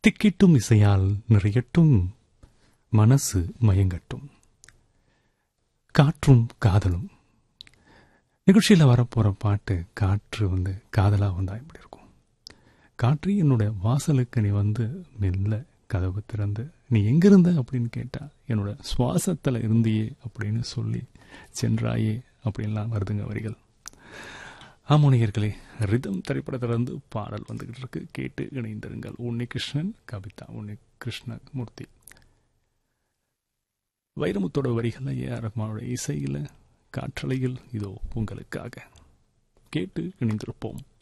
திக்கிட்டும் இசையால் நிறையட்டும் மனசு மயங்கட்டும் காற்றும் காதலும் நிகழ்ச்சியில் வரப்போகிற பாட்டு காற்று வந்து காதலாக வந்தால் எப்படி இருக்கும் காற்று என்னோட வாசலுக்கு நீ வந்து மெல்ல கதவு திறந்து நீ எங்கிருந்த அப்படின்னு கேட்டா என்னோட சுவாசத்தில் இருந்தியே அப்படின்னு சொல்லி சென்றாயே அப்படின்லாம் வருதுங்க வரிகள் ஆமோனியர்களே ரிதம் திரைப்படத்திலிருந்து பாடல் வந்துகிட்டு இருக்கு கேட்டு இணைந்திருங்கள் உன்னி கிருஷ்ணன் கவிதா உன்னி கிருஷ்ணமூர்த்தி வைரமுத்தோட வரிகளில் ஏ ஆர் ரஹ்மானோட இசையில் காற்றலையில் இதோ உங்களுக்காக கேட்டு இணைந்திருப்போம்